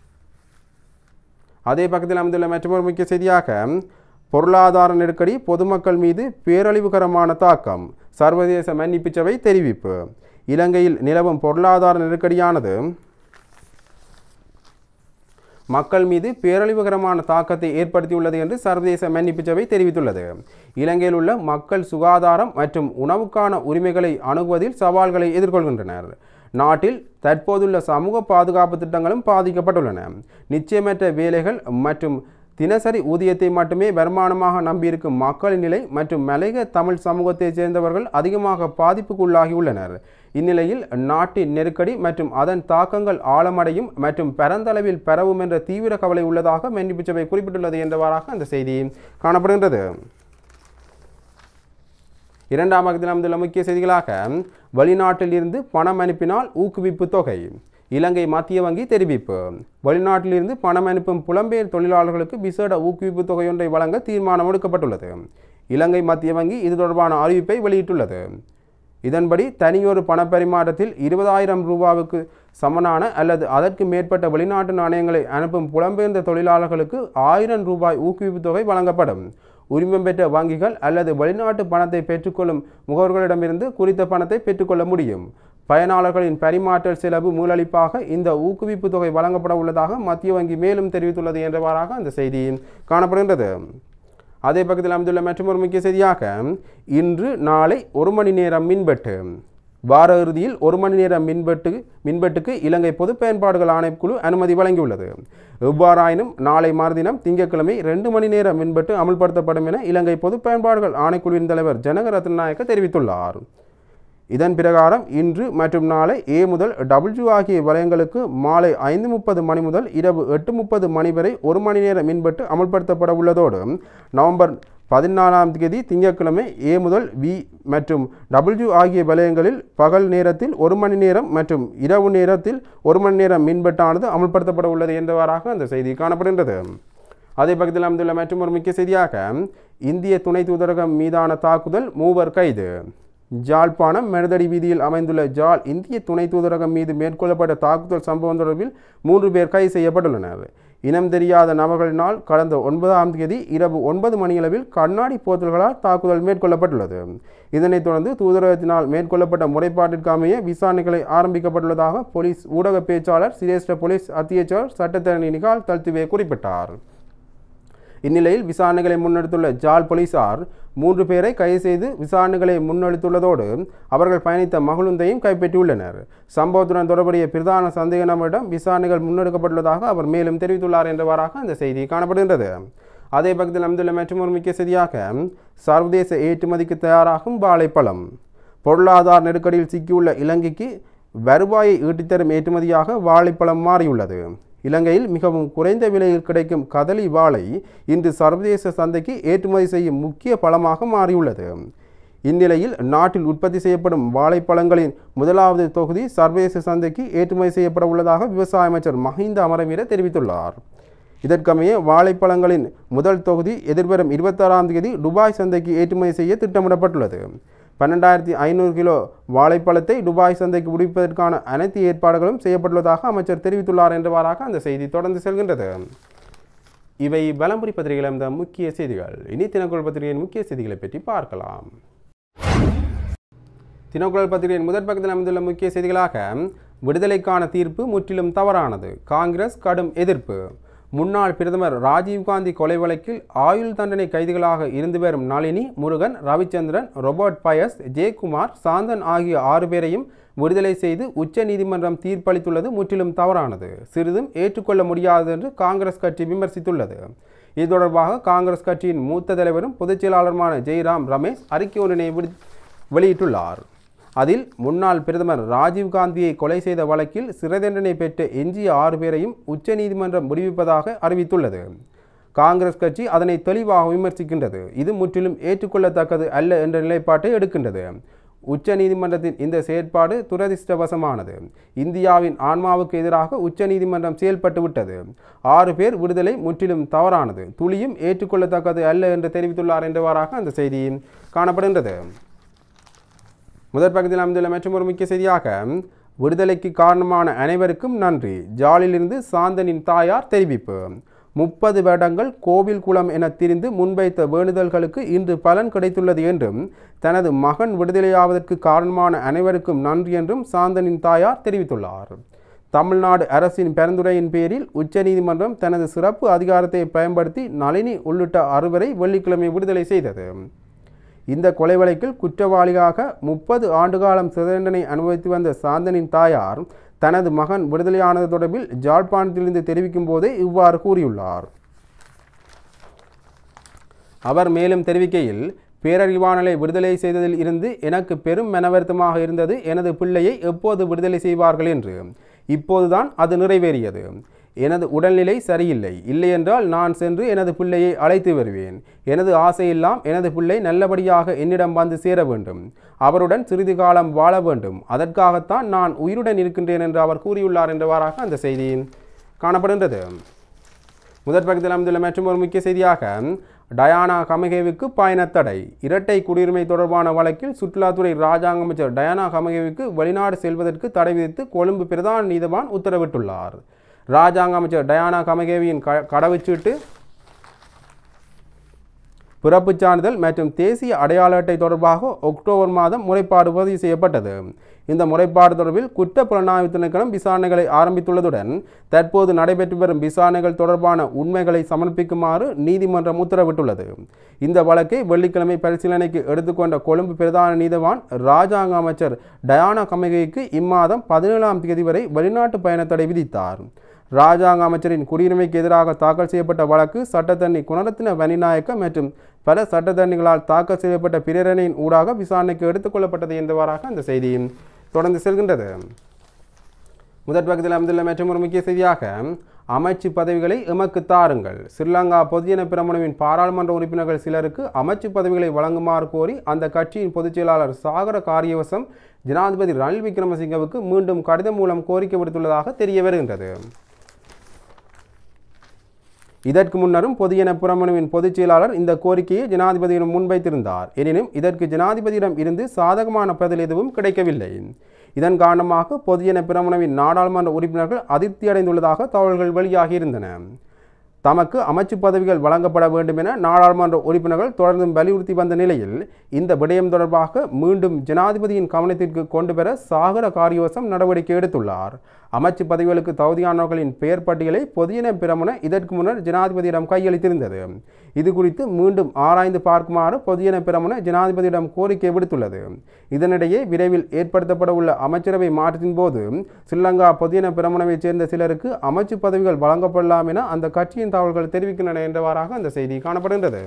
அதே பக்கத்தில் அமைந்துள்ள மற்றொரு முக்கிய செய்தியாக பொருளாதார நெருக்கடி பொதுமக்கள் மீது பேரழிவுகரமான தாக்கம் சர்வதேச மன்னிப்பு சபை தெரிவிப்பு இலங்கையில் நிலவும் பொருளாதார நெருக்கடியானது மக்கள் மீது பேரழிவுகரமான தாக்கத்தை ஏற்படுத்தியுள்ளது என்று சர்வதேச மன்னிப்பு சபை தெரிவித்துள்ளது இலங்கையில் உள்ள மக்கள் சுகாதாரம் மற்றும் உணவுக்கான உரிமைகளை அணுகுவதில் சவால்களை எதிர்கொள்கின்றனர் நாட்டில் தற்போதுள்ள சமூக பாதுகாப்பு திட்டங்களும் பாதிக்கப்பட்டுள்ளன நிச்சயமற்ற வேலைகள் மற்றும் தினசரி ஊதியத்தை மட்டுமே வருமானமாக நம்பியிருக்கும் மக்களின் நிலை மற்றும் மலையக தமிழ் சமூகத்தைச் சேர்ந்தவர்கள் அதிகமாக பாதிப்புக்குள்ளாகியுள்ளனர் இந்நிலையில் நாட்டின் நெருக்கடி மற்றும் அதன் தாக்கங்கள் ஆழமடையும் மற்றும் பரந்தளவில் பரவும் என்ற தீவிர கவலை உள்ளதாக மன்னிப்பு சபை குறிப்பிட்டுள்ளது என்றவாறாக அந்த செய்தி காணப்படுகின்றது இரண்டாம் பக்கத்தில் அமைந்துள்ள முக்கிய செய்திகளாக வெளிநாட்டில் இருந்து பணம் அனுப்பினால் ஊக்குவிப்பு தொகை இலங்கை மத்திய வங்கி தெரிவிப்பு வெளிநாட்டிலிருந்து பணம் அனுப்பும் புலம்பெயர் தொழிலாளர்களுக்கு விசேட ஊக்குவிப்பு தொகையொன்றை வழங்க தீர்மானம் எடுக்கப்பட்டுள்ளது இலங்கை மத்திய வங்கி இது தொடர்பான அறிவிப்பை வெளியிட்டுள்ளது இதன்படி தனியொரு பணப்பரிமாற்றத்தில் இருபதாயிரம் ரூபாவுக்கு சமனான அல்லது அதற்கு மேற்பட்ட வெளிநாட்டு நாணயங்களை அனுப்பும் புலம்பெயர்ந்த தொழிலாளர்களுக்கு ஆயிரம் ரூபாய் ஊக்குவிப்பு தொகை வழங்கப்படும் உரிமம் பெற்ற வங்கிகள் அல்லது வெளிநாட்டு பணத்தை பெற்றுக்கொள்ளும் முகவர்களிடமிருந்து குறித்த பணத்தை பெற்றுக்கொள்ள முடியும் பயனாளர்களின் பரிமாற்றல் செலவு மூலளிப்பாக இந்த ஊக்குவிப்பு தொகை வழங்கப்பட உள்ளதாக மத்திய வங்கி மேலும் தெரிவித்துள்ளது என்றவாறாக அந்த செய்தி காணப்படுகின்றது அதே பக்கத்தில் அமைந்துள்ள மற்றொரு முக்கிய செய்தியாக இன்று நாளை ஒரு மணி நேரம் மின்வெட்டு வார இறுதியில் ஒரு மணி நேரம் மின்வெட்டு மின்வெட்டுக்கு இலங்கை பொது பயன்பாடுகள் ஆணைக்குழு அனுமதி வழங்கியுள்ளது எவ்வாறாயினும் நாளை மறுதினம் திங்கட்கிழமை ரெண்டு மணி நேரம் மின்வெட்டு அமல்படுத்தப்படும் என இலங்கை பொது பயன்பாடுகள் ஆணைக்குழுவின் தலைவர் ஜனக ரத்நாயக்க தெரிவித்துள்ளார் இதன் பிரகாரம் இன்று மற்றும் நாளை ஏ முதல் டபிள்யூ ஆகிய வலயங்களுக்கு மாலை ஐந்து முப்பது மணி முதல் இரவு எட்டு முப்பது மணி வரை ஒரு மணி நேர மின்வெட்டு அமல்படுத்தப்பட உள்ளதோடு நவம்பர் பதினாலாம் தேதி திங்கட்கிழமை ஏ முதல் வி மற்றும் டபிள்யூ ஆகிய வலயங்களில் பகல் நேரத்தில் ஒரு மணி நேரம் மற்றும் இரவு நேரத்தில் ஒரு மணி நேரம் மின்வெட்டானது அமல்படுத்தப்பட உள்ளது என்றவாறாக அந்த செய்தி காணப்படுகின்றது அதே பக்கத்தில் அமைந்துள்ள மற்றும் ஒரு முக்கிய செய்தியாக இந்திய துணை தூதரகம் மீதான தாக்குதல் மூவர் கைது ஜாழ்ப்பாணம் மெருதடி வீதியில் அமைந்துள்ள ஜாழ் இந்திய துணை தூதரகம் மீது மேற்கொள்ளப்பட்ட தாக்குதல் சம்பவம் தொடர்பில் மூன்று பேர் கைது செய்யப்பட்டுள்ளனர் இனம் தெரியாத நபர்களினால் கடந்த ஒன்பதாம் தேதி இரவு ஒன்பது மணியளவில் கண்ணாடி போத்தல்களால் தாக்குதல் மேற்கொள்ளப்பட்டுள்ளது இதனைத் தொடர்ந்து தூதரகத்தினால் மேற்கொள்ளப்பட்ட முறைப்பாட்டிற்கு அமைய விசாரணைகளை ஆரம்பிக்கப்பட்டுள்ளதாக போலீஸ் ஊடக பேச்சாளர் சிரேஷ்ட போலீஸ் அத்தியட்சர் சட்டத்தரணி நிகால் தல்துவே குறிப்பிட்டார் இந்நிலையில் விசாரணைகளை முன்னெடுத்துள்ள ஜாழ் போலீசார் மூன்று பேரை கைது செய்து விசாரணைகளை முன்னெடுத்துள்ளதோடு அவர்கள் பயணித்த மகளுந்தையும் கைப்பற்றியுள்ளனர் சம்பவத்துடன் தொடர்புடைய பிரதான சந்தேக நபரிடம் விசாரணைகள் முன்னெடுக்கப்பட்டுள்ளதாக அவர் மேலும் தெரிவித்துள்ளார் என்றவாறாக அந்த செய்தி காணப்படுகின்றது அதே பக்கத்தில் அமைந்துள்ள மற்றொரு முக்கிய செய்தியாக சர்வதேச ஏற்றுமதிக்கு தயாராகும் வாழைப்பழம் பொருளாதார நெருக்கடியில் சிக்கியுள்ள இலங்கைக்கு வருவாயை ஈட்டித்தரும் ஏற்றுமதியாக வாழைப்பழம் மாறியுள்ளது இலங்கையில் மிகவும் குறைந்த விலையில் கிடைக்கும் கதலி வாழை இன்று சர்வதேச சந்தைக்கு ஏற்றுமதி செய்யும் முக்கிய பழமாக மாறியுள்ளது இந்நிலையில் நாட்டில் உற்பத்தி செய்யப்படும் வாழைப்பழங்களின் முதலாவது தொகுதி சர்வதேச சந்தைக்கு ஏற்றுமதி செய்யப்பட உள்ளதாக விவசாய அமைச்சர் மஹிந்த அமரவீர தெரிவித்துள்ளார் இதற்கமைய வாழைப்பழங்களின் முதல் தொகுதி எதிர்வரும் இருபத்தாறாம் தேதி துபாய் சந்தைக்கு ஏற்றுமதி செய்ய திட்டமிடப்பட்டுள்ளது பன்னெண்டாயிரத்தி ஐநூறு கிலோ வாழைப்பழத்தை துபாய் சந்தைக்கு விடுவிப்பதற்கான அனைத்து ஏற்பாடுகளும் செய்யப்பட்டுள்ளதாக அமைச்சர் தெரிவித்துள்ளார் என்றவாறாக அந்த செய்தி தொடர்ந்து செல்கின்றது இவை பலம்புரி பத்திரிகையில் இருந்த முக்கிய செய்திகள் இனி தினக்குரல் பத்திரிகையின் முக்கிய செய்திகளை பற்றி பார்க்கலாம் தினக்குரல் பத்திரிகையின் முதற் பக்கத்தில் அமைந்துள்ள முக்கிய செய்திகளாக விடுதலைக்கான தீர்ப்பு முற்றிலும் தவறானது காங்கிரஸ் கடும் எதிர்ப்பு முன்னாள் பிரதமர் ராஜீவ்காந்தி கொலை வழக்கில் ஆயுள் தண்டனை கைதிகளாக இருந்து வரும் நளினி முருகன் ரவிச்சந்திரன் ரொபர்ட் பயஸ் ஜெயக்குமார் சாந்தன் ஆகிய ஆறு பேரையும் விடுதலை செய்து உச்ச நீதிமன்றம் தீர்ப்பளித்துள்ளது முற்றிலும் தவறானது சிறிதும் ஏற்றுக்கொள்ள முடியாதது என்று காங்கிரஸ் கட்சி விமர்சித்துள்ளது இது தொடர்பாக காங்கிரஸ் கட்சியின் மூத்த தலைவரும் பொதுச் செயலாளருமான ஜெய்ராம் ரமேஷ் அறிக்கை ஒன்றினை விடு- வெளியிட்டுள்ளார் அதில் முன்னாள் பிரதமர் ராஜீவ்காந்தியை கொலை செய்த வழக்கில் சிறை தண்டனை பெற்ற எஞ்சிய ஆறு பேரையும் உச்சநீதிமன்றம் விடுவிப்பதாக அறிவித்துள்ளது காங்கிரஸ் கட்சி அதனை தெளிவாக விமர்சிக்கின்றது இது முற்றிலும் ஏற்றுக்கொள்ளத்தக்கது அல்ல என்ற நிலைப்பாட்டை எடுக்கின்றது உச்ச நீதிமன்றத்தின் இந்த செயற்பாடு துரதிர்ஷ்டவசமானது இந்தியாவின் ஆன்மாவுக்கு எதிராக உச்ச நீதிமன்றம் செயல்பட்டு விட்டது ஆறு பேர் விடுதலை முற்றிலும் தவறானது துளியும் ஏற்றுக்கொள்ளத்தக்கது அல்ல என்று தெரிவித்துள்ளார் என்றவாறாக அந்த செய்தி காணப்படுகின்றது முதற் பக்கத்தில் அமைந்துள்ள மற்றும் ஒரு முக்கிய செய்தியாக விடுதலைக்கு காரணமான அனைவருக்கும் நன்றி ஜாலிலிருந்து சாந்தனின் தாயார் தெரிவிப்பு முப்பது வருடங்கள் கோவில் குளம் என திரிந்து முன்வைத்த வேண்டுதல்களுக்கு இன்று பலன் கிடைத்துள்ளது என்றும் தனது மகன் விடுதலையாவதற்கு காரணமான அனைவருக்கும் நன்றி என்றும் சாந்தனின் தாயார் தெரிவித்துள்ளார் தமிழ்நாடு அரசின் பரிந்துரையின் பேரில் உச்சநீதிமன்றம் தனது சிறப்பு அதிகாரத்தை பயன்படுத்தி நளினி உள்ளிட்ட அறுவரை வெள்ளிக்கிழமை விடுதலை செய்தது இந்த கொலை வழக்கில் குற்றவாளியாக முப்பது ஆண்டுகாலம் சிறை தண்டனை அனுபவித்து வந்த சாந்தனின் தாயார் தனது மகன் விடுதலையானது தொடர்பில் ஜாழ்ப்பாணத்திலிருந்து தெரிவிக்கும் போதே இவ்வாறு கூறியுள்ளார் அவர் மேலும் தெரிவிக்கையில் பேரறிவாளனை விடுதலை செய்ததில் இருந்து எனக்கு பெரும் மனவருத்தமாக இருந்தது எனது பிள்ளையை எப்போது விடுதலை செய்வார்கள் என்று இப்போதுதான் அது நிறைவேறியது எனது உடல்நிலை சரியில்லை இல்லையென்றால் நான் சென்று எனது பிள்ளையை அழைத்து வருவேன் எனது ஆசையெல்லாம் எனது பிள்ளை நல்லபடியாக என்னிடம் வந்து சேர வேண்டும் அவருடன் சிறிது காலம் வாழ வேண்டும் அதற்காகத்தான் நான் உயிருடன் இருக்கின்றேன் என்று அவர் கூறியுள்ளார் என்றவாறாக அந்த செய்தி காணப்படுகின்றது முதற் பக்கத்தில் அமைந்துள்ள மற்றும் ஒரு முக்கிய செய்தியாக டயானா கமகேவுக்கு பயணத்தடை இரட்டை குடியுரிமை தொடர்பான வழக்கில் சுற்றுலாத்துறை ராஜாங்க அமைச்சர் டயானா கமகேவுக்கு வெளிநாடு செல்வதற்கு தடை விதித்து கொழும்பு பிரதான நீதவான் உத்தரவிட்டுள்ளார் ராஜாங்க அமைச்சர் டயானா கமகேவியின் க கடவுச்சீட்டு பிறப்புச் சான்றிதழ் மற்றும் தேசிய அடையாள அட்டை தொடர்பாக அக்டோபர் மாதம் முறைப்பாடு பதிவு செய்யப்பட்டது இந்த முறைப்பாடு தொடர்பில் குற்ற புலனாய்வு திணைக்களம் விசாரணைகளை ஆரம்பித்துள்ளதுடன் தற்போது நடைபெற்று வரும் விசாரணைகள் தொடர்பான உண்மைகளை சமர்ப்பிக்குமாறு நீதிமன்றம் உத்தரவிட்டுள்ளது இந்த வழக்கை வெள்ளிக்கிழமை பரிசீலனைக்கு எடுத்துக்கொண்ட கொழும்பு பிரதான நீதவான் ராஜாங்க அமைச்சர் டயானா கமகைக்கு இம்மாதம் பதினேழாம் தேதி வரை வெளிநாட்டு பயணத்தடை விதித்தார் ராஜாங்க அமைச்சரின் குடியுரிமைக்கு எதிராக தாக்கல் செய்யப்பட்ட வழக்கு சட்டத்தண்ணி குணரத்ன வனிநாயக்க மற்றும் பல சட்டத்தண்ணிகளால் தாக்கல் செய்யப்பட்ட பிரேரணையின் ஊடாக விசாரணைக்கு எடுத்துக்கொள்ளப்பட்டது என்பவாறாக அந்த செய்தி தொடர்ந்து செல்கின்றது முதற் பக்கத்தில் அமைந்துள்ள மற்றும் ஒரு முக்கிய செய்தியாக அமைச்சு பதவிகளை எமக்கு தாருங்கள் ஸ்ரீலங்கா பொதுஜன பிரமுனவின் பாராளுமன்ற உறுப்பினர்கள் சிலருக்கு அமைச்சு பதவிகளை வழங்குமாறு கோரி அந்த கட்சியின் பொதுச் செயலாளர் சாகர காரியவசம் ஜனாதிபதி ரணில் விக்ரமசிங்கவுக்கு மீண்டும் கடிதம் மூலம் கோரிக்கை விடுத்துள்ளதாக தெரிய வருகின்றது இதற்கு முன்னரும் பொதுஜன புறமனுவின் பொதுச் செயலாளர் இந்த கோரிக்கையை ஜனாதிபதியிடம் முன்வைத்திருந்தார் எனினும் இதற்கு ஜனாதிபதியிடம் இருந்து சாதகமான பதில் எதுவும் கிடைக்கவில்லை இதன் காரணமாக பொதுஜன பிரமுனவின் நாடாளுமன்ற உறுப்பினர்கள் அதிருப்தி அடைந்துள்ளதாக தகவல்கள் வெளியாகியிருந்தன தமக்கு அமைச்சு பதவிகள் வழங்கப்பட வேண்டும் என நாடாளுமன்ற உறுப்பினர்கள் தொடர்ந்தும் வலியுறுத்தி வந்த நிலையில் இந்த விடயம் தொடர்பாக மீண்டும் ஜனாதிபதியின் கவனத்திற்கு கொண்டு பெற சாகர காரியவசம் நடவடிக்கை எடுத்துள்ளார் அமைச்சு பதவிகளுக்கு தகுதியானவர்களின் பெயர் பட்டியலை பொதுஜன பிரமுன இதற்கு முன்னர் ஜனாதிபதியிடம் கையளித்திருந்தது இது குறித்து மீண்டும் ஆராய்ந்து பார்க்குமாறு பொதுஜன பிரமுன ஜனாதிபதியிடம் கோரிக்கை விடுத்துள்ளது இதனிடையே விரைவில் ஏற்படுத்தப்பட உள்ள அமைச்சரவை மாற்றத்தின் போது ஸ்ரீலங்கா பொதுஜன பிரமுனவைச் சேர்ந்த சிலருக்கு அமைச்சு பதவிகள் வழங்கப்படலாம் என அந்த கட்சியின் தகவல்கள் தெரிவிக்கின்றன என்றவாறாக அந்த செய்தி காணப்படுகின்றது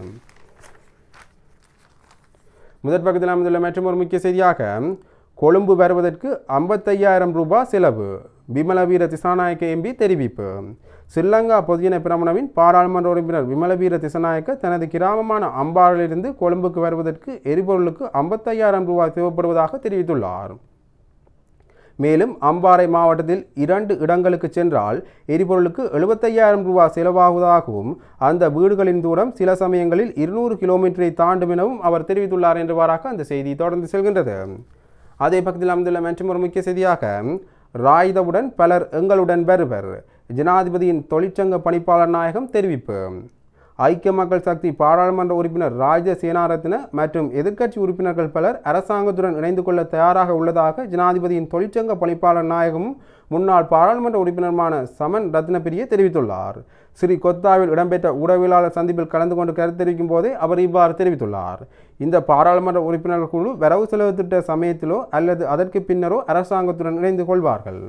முதற் பக்கத்தில் அமைந்துள்ள மற்றும் ஒரு முக்கிய செய்தியாக கொழும்பு வருவதற்கு ஐம்பத்தையாயிரம் ரூபாய் செலவு விமலவீர திசாநாயக்க எம்பி தெரிவிப்பு ஸ்ரீலங்கா பொதுஜன பிரமணவின் பாராளுமன்ற உறுப்பினர் விமலவீர திசநாயக்க தனது கிராமமான அம்பாரிலிருந்து கொழும்புக்கு வருவதற்கு எரிபொருளுக்கு ஐம்பத்தையாயிரம் ரூபாய் தேவைப்படுவதாக தெரிவித்துள்ளார் மேலும் அம்பாறை மாவட்டத்தில் இரண்டு இடங்களுக்கு சென்றால் எரிபொருளுக்கு எழுபத்தையாயிரம் ரூபாய் செலவாகுவதாகவும் அந்த வீடுகளின் தூரம் சில சமயங்களில் இருநூறு கிலோமீட்டரை தாண்டும் எனவும் அவர் தெரிவித்துள்ளார் என்றவாறாக அந்த செய்தி தொடர்ந்து செல்கின்றது அதே பக்கத்தில் அமைந்துள்ள மற்றும் ஒரு முக்கிய செய்தியாக ராயுதவுடன் பலர் எங்களுடன் வருவர் ஜனாதிபதியின் தொழிற்சங்க பணிப்பாளர் நாயகம் தெரிவிப்பு ஐக்கிய மக்கள் சக்தி பாராளுமன்ற உறுப்பினர் ராஜ சேனாரத்ன மற்றும் எதிர்க்கட்சி உறுப்பினர்கள் பலர் அரசாங்கத்துடன் இணைந்து கொள்ள தயாராக உள்ளதாக ஜனாதிபதியின் தொழிற்சங்க பணிப்பாளர் நாயகமும் முன்னாள் பாராளுமன்ற உறுப்பினருமான சமன் ரத்னபிரிய தெரிவித்துள்ளார் ஸ்ரீ கொத்தாவில் இடம்பெற்ற ஊடகவியலாளர் சந்திப்பில் கலந்து கொண்டு கருத்து தெரிவிக்கும் போதே அவர் இவ்வாறு தெரிவித்துள்ளார் இந்த பாராளுமன்ற உறுப்பினர்கள் குழு வரவு செலவு திட்ட சமயத்திலோ அல்லது அதற்கு பின்னரோ அரசாங்கத்துடன் இணைந்து கொள்வார்கள்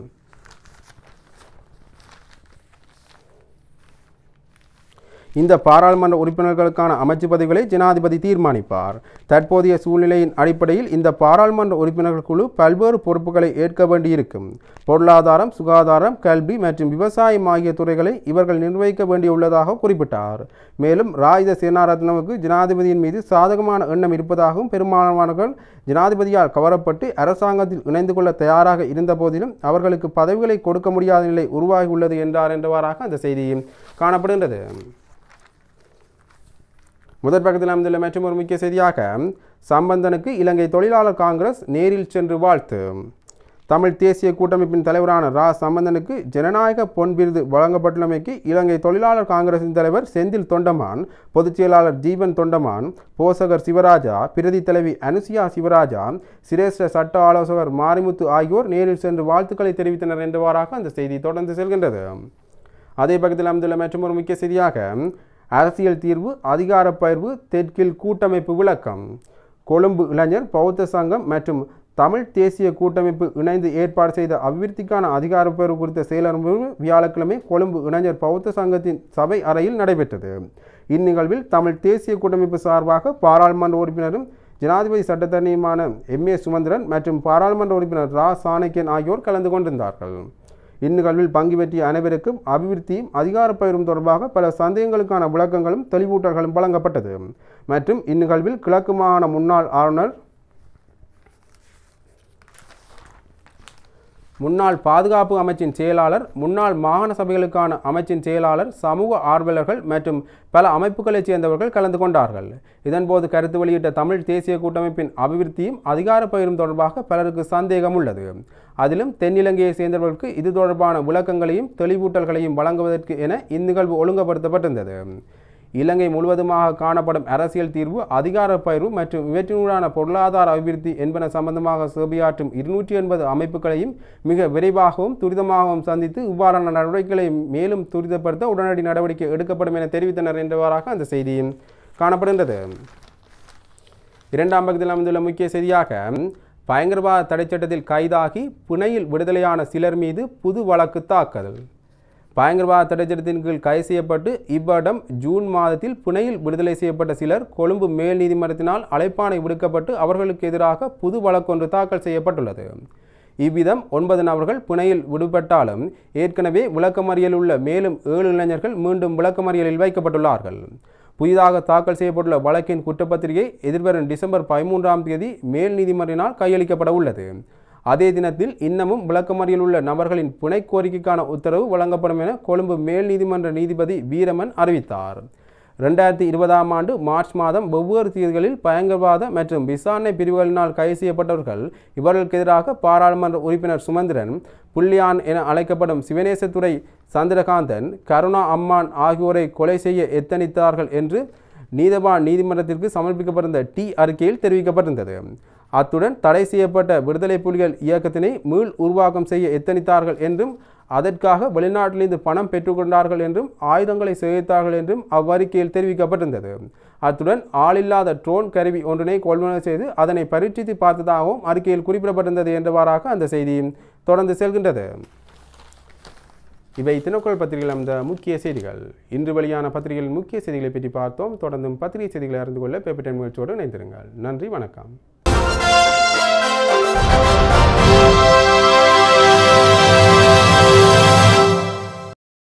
இந்த பாராளுமன்ற உறுப்பினர்களுக்கான அமைச்சு பதவிகளை ஜனாதிபதி தீர்மானிப்பார் தற்போதைய சூழ்நிலையின் அடிப்படையில் இந்த பாராளுமன்ற உறுப்பினர்கள் குழு பல்வேறு பொறுப்புகளை ஏற்க வேண்டியிருக்கும் பொருளாதாரம் சுகாதாரம் கல்வி மற்றும் விவசாயம் ஆகிய துறைகளை இவர்கள் நிர்வகிக்க வேண்டியுள்ளதாக குறிப்பிட்டார் மேலும் ராஜித சேனாரத்னவுக்கு ஜனாதிபதியின் மீது சாதகமான எண்ணம் இருப்பதாகவும் பெரும்பாலானவர்கள் ஜனாதிபதியால் கவரப்பட்டு அரசாங்கத்தில் இணைந்து கொள்ள தயாராக இருந்த போதிலும் அவர்களுக்கு பதவிகளை கொடுக்க முடியாத நிலை உருவாகியுள்ளது என்றார் என்றவாறாக அந்த செய்தியும் காணப்படுகின்றது முதற் பக்கத்தில் அமைந்துள்ள மற்றும் ஒரு முக்கிய செய்தியாக சம்பந்தனுக்கு இலங்கை தொழிலாளர் காங்கிரஸ் நேரில் சென்று வாழ்த்து தமிழ் தேசிய கூட்டமைப்பின் தலைவரான ரா சம்பந்தனுக்கு ஜனநாயக பொன் விருது வழங்கப்பட்டுள்ளமைக்கு இலங்கை தொழிலாளர் காங்கிரசின் தலைவர் செந்தில் தொண்டமான் பொதுச் செயலாளர் ஜீவன் தொண்டமான் போசகர் சிவராஜா பிரதி தலைவி அனுசியா சிவராஜா சிரேஷ்ட சட்ட ஆலோசகர் மாரிமுத்து ஆகியோர் நேரில் சென்று வாழ்த்துக்களை தெரிவித்தனர் என்றவாறாக அந்த செய்தி தொடர்ந்து செல்கின்றது அதே பக்கத்தில் அமைந்துள்ள மற்றும் ஒரு முக்கிய செய்தியாக அரசியல் தீர்வு அதிகார பயிர்வு தெற்கில் கூட்டமைப்பு விளக்கம் கொழும்பு இளைஞர் பௌத்த சங்கம் மற்றும் தமிழ் தேசிய கூட்டமைப்பு இணைந்து ஏற்பாடு செய்த அபிவிருத்திக்கான அதிகாரப்பேர்வு குறித்த செயலமைப்பு வியாழக்கிழமை கொழும்பு இளைஞர் பௌத்த சங்கத்தின் சபை அறையில் நடைபெற்றது இந்நிகழ்வில் தமிழ் தேசிய கூட்டமைப்பு சார்பாக பாராளுமன்ற உறுப்பினரும் ஜனாதிபதி சட்டத்தரணியுமான எம் ஏ சுமந்திரன் மற்றும் பாராளுமன்ற உறுப்பினர் ரா சாணக்கியன் ஆகியோர் கலந்து கொண்டிருந்தார்கள் இந்நிகழ்வில் பங்கு பெற்றிய அனைவருக்கும் அபிவிருத்தியும் அதிகாரப்பயிரும் தொடர்பாக பல சந்தேகங்களுக்கான விளக்கங்களும் தெளிவூட்டல்களும் வழங்கப்பட்டது மற்றும் இந்நிகழ்வில் கிழக்கு மாகாண முன்னாள் ஆளுநர் முன்னாள் பாதுகாப்பு அமைச்சின் செயலாளர் முன்னாள் மாகாண சபைகளுக்கான அமைச்சின் செயலாளர் சமூக ஆர்வலர்கள் மற்றும் பல அமைப்புகளைச் சேர்ந்தவர்கள் கலந்து கொண்டார்கள் இதன்போது கருத்து வெளியிட்ட தமிழ் தேசிய கூட்டமைப்பின் அபிவிருத்தியும் அதிகார பயிரும் தொடர்பாக பலருக்கு சந்தேகம் உள்ளது அதிலும் தென்னிலங்கையை சேர்ந்தவர்களுக்கு இது தொடர்பான விளக்கங்களையும் தெளிவூட்டல்களையும் வழங்குவதற்கு என இந்நிகழ்வு ஒழுங்குபடுத்தப்பட்டிருந்தது இலங்கை முழுவதுமாக காணப்படும் அரசியல் தீர்வு அதிகார பயிர்வு மற்றும் இவற்றினூடான பொருளாதார அபிவிருத்தி என்பன சம்பந்தமாக சேவையாற்றும் இருநூற்றி எண்பது அமைப்புகளையும் மிக விரைவாகவும் துரிதமாகவும் சந்தித்து இவ்வாறான நடவடிக்கைகளை மேலும் துரிதப்படுத்த உடனடி நடவடிக்கை எடுக்கப்படும் என தெரிவித்தனர் என்றவாறாக அந்த செய்தியும் காணப்படுகின்றது இரண்டாம் பக்கத்தில் அமைந்துள்ள முக்கிய செய்தியாக பயங்கரவாத தடைச்சட்டத்தில் கைதாகி புனையில் விடுதலையான சிலர் மீது புது வழக்கு தாக்கல் பயங்கரவாத தடைச்சட்டத்தின் கீழ் கைது செய்யப்பட்டு இவ்வருடம் ஜூன் மாதத்தில் புனையில் விடுதலை செய்யப்பட்ட சிலர் கொழும்பு மேல் நீதிமன்றத்தினால் அழைப்பாணை விடுக்கப்பட்டு அவர்களுக்கு எதிராக புது வழக்கொன்று தாக்கல் செய்யப்பட்டுள்ளது இவ்விதம் ஒன்பது நபர்கள் புனையில் விடுபட்டாலும் ஏற்கனவே விளக்கமறியலில் உள்ள மேலும் ஏழு இளைஞர்கள் மீண்டும் விளக்கமறியலில் வைக்கப்பட்டுள்ளார்கள் புதிதாக தாக்கல் செய்யப்பட்டுள்ள வழக்கின் குற்றப்பத்திரிகை எதிர்வரும் டிசம்பர் பதிமூன்றாம் தேதி மேல் நீதிமன்றினால் கையளிக்கப்பட உள்ளது அதே தினத்தில் இன்னமும் விளக்கமறியல் உள்ள நபர்களின் புனை கோரிக்கைக்கான உத்தரவு வழங்கப்படும் என கொழும்பு மேல் நீதிமன்ற நீதிபதி வீரமன் அறிவித்தார் ரெண்டாயிரத்தி இருபதாம் ஆண்டு மார்ச் மாதம் வெவ்வேறு தேதிகளில் பயங்கரவாத மற்றும் விசாரணை பிரிவுகளினால் கைது செய்யப்பட்டவர்கள் இவர்களுக்கு எதிராக பாராளுமன்ற உறுப்பினர் சுமந்திரன் புள்ளியான் என அழைக்கப்படும் சிவனேசத்துறை சந்திரகாந்தன் கருணா அம்மான் ஆகியோரை கொலை செய்ய எத்தனித்தார்கள் என்று நீதவான் நீதிமன்றத்திற்கு சமர்ப்பிக்கப்பட்டிருந்த டி அறிக்கையில் தெரிவிக்கப்பட்டிருந்தது அத்துடன் தடை செய்யப்பட்ட விடுதலை புலிகள் இயக்கத்தினை மீள் உருவாக்கம் செய்ய எத்தனித்தார்கள் என்றும் அதற்காக வெளிநாட்டிலிருந்து பணம் பெற்றுக்கொண்டார்கள் என்றும் ஆயுதங்களை சேகரித்தார்கள் என்றும் அவ்வறிக்கையில் தெரிவிக்கப்பட்டிருந்தது அத்துடன் ஆளில்லாத ட்ரோன் கருவி ஒன்றினை கொள்முதல் செய்து அதனை பரீட்சித்து பார்த்ததாகவும் அறிக்கையில் குறிப்பிடப்பட்டிருந்தது என்றவாறாக அந்த செய்தியும் தொடர்ந்து செல்கின்றது இவை தினக்குரல் பத்திரிகையில் அந்த முக்கிய செய்திகள் இன்று வெளியான பத்திரிகைகளின் முக்கிய செய்திகளை பற்றி பார்த்தோம் தொடர்ந்தும் பத்திரிகை செய்திகளை அறிந்து கொள்ள பேப்பர் டைம் முயற்சியோடு இணைந்திருங்கள் நன்றி வணக்கம்